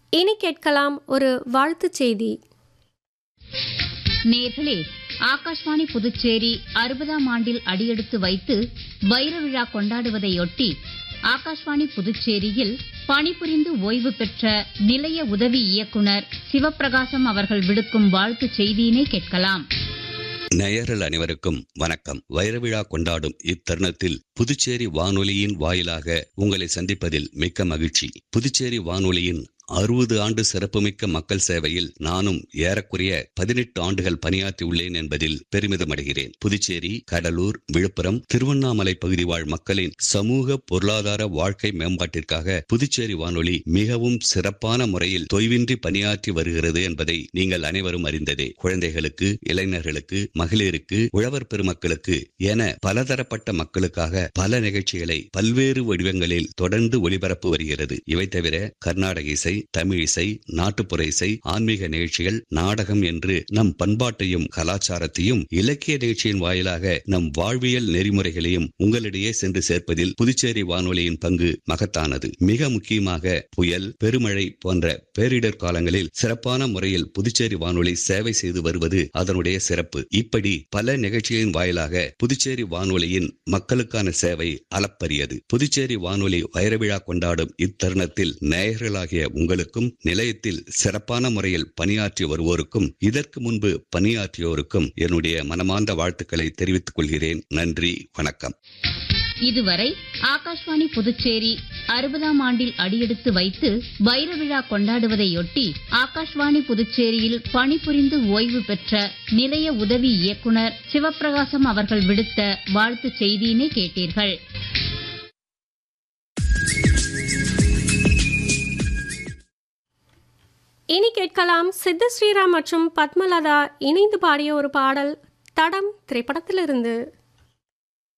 இனி கேட்கலாம் ஒரு வாழ்த்துச் செய்தி நேர்களே ஆகாஷ்வாணி புதுச்சேரி அறுபதாம் ஆண்டில் அடியெடுத்து வைத்து வைர விழா கொண்டாடுவதையொட்டி ஆகாஷ்வாணி புதுச்சேரியில் பணிபுரிந்து ஓய்வு பெற்ற நிலைய உதவி இயக்குனர் சிவப்பிரகாசம் அவர்கள் விடுக்கும் வாழ்த்துச் செய்தியினை கேட்கலாம் நேயர்கள் அனைவருக்கும் வணக்கம் வைரவிழா கொண்டாடும் இத்தருணத்தில் புதுச்சேரி வானொலியின் வாயிலாக உங்களை சந்திப்பதில் மிக்க மகிழ்ச்சி புதுச்சேரி வானொலியின் அறுபது ஆண்டு சிறப்புமிக்க மக்கள் சேவையில் நானும் ஏறக்குறைய பதினெட்டு ஆண்டுகள் பணியாற்றியுள்ளேன் என்பதில் பெருமிதம் அடைகிறேன் புதுச்சேரி கடலூர் விழுப்புரம் திருவண்ணாமலை பகுதி வாழ் மக்களின் சமூக பொருளாதார வாழ்க்கை மேம்பாட்டிற்காக புதுச்சேரி வானொலி மிகவும் சிறப்பான முறையில் தொய்வின்றி பணியாற்றி வருகிறது என்பதை நீங்கள் அனைவரும் அறிந்ததே குழந்தைகளுக்கு இளைஞர்களுக்கு மகளிருக்கு உழவர் பெருமக்களுக்கு என பலதரப்பட்ட மக்களுக்காக பல நிகழ்ச்சிகளை பல்வேறு வடிவங்களில் தொடர்ந்து ஒளிபரப்பு வருகிறது இவை தவிர கர்நாடக இசை தமிழ் இசை நாட்டுப்புற இசை ஆன்மீக நிகழ்ச்சிகள் நாடகம் என்று நம் பண்பாட்டையும் கலாச்சாரத்தையும் இலக்கிய நிகழ்ச்சியின் வாயிலாக நம் வாழ்வியல் நெறிமுறைகளையும் உங்களிடையே சென்று சேர்ப்பதில் புதுச்சேரி வானொலியின் பங்கு மகத்தானது மிக முக்கியமாக புயல் பெருமழை போன்ற பேரிடர் காலங்களில் சிறப்பான முறையில் புதுச்சேரி வானொலி சேவை செய்து வருவது அதனுடைய சிறப்பு இப்படி பல நிகழ்ச்சிகளின் வாயிலாக புதுச்சேரி வானொலியின் மக்களுக்கான சேவை அளப்பரியது புதுச்சேரி வானொலி வைரவிழா கொண்டாடும் இத்தருணத்தில் நேயர்களாகிய உங்களுக்கும் நிலையத்தில் சிறப்பான முறையில் பணியாற்றி வருவோருக்கும் இதற்கு முன்பு பணியாற்றியோருக்கும் என்னுடைய மனமார்ந்த வாழ்த்துக்களை தெரிவித்துக் கொள்கிறேன் நன்றி வணக்கம் இதுவரை ஆகாஷ்வாணி புதுச்சேரி அறுபதாம் ஆண்டில் அடியெடுத்து வைத்து வைர விழா கொண்டாடுவதையொட்டி ஆகாஷ்வாணி புதுச்சேரியில் பணிபுரிந்து ஓய்வு பெற்ற நிலைய உதவி இயக்குனர் சிவப்பிரகாசம் அவர்கள் விடுத்த வாழ்த்துச் செய்தியினை கேட்டீர்கள் இனி கேட்கலாம் சித்த ஸ்ரீராம் மற்றும் பத்மலதா இணைந்து பாடிய ஒரு பாடல் தடம் திரைப்படத்திலிருந்து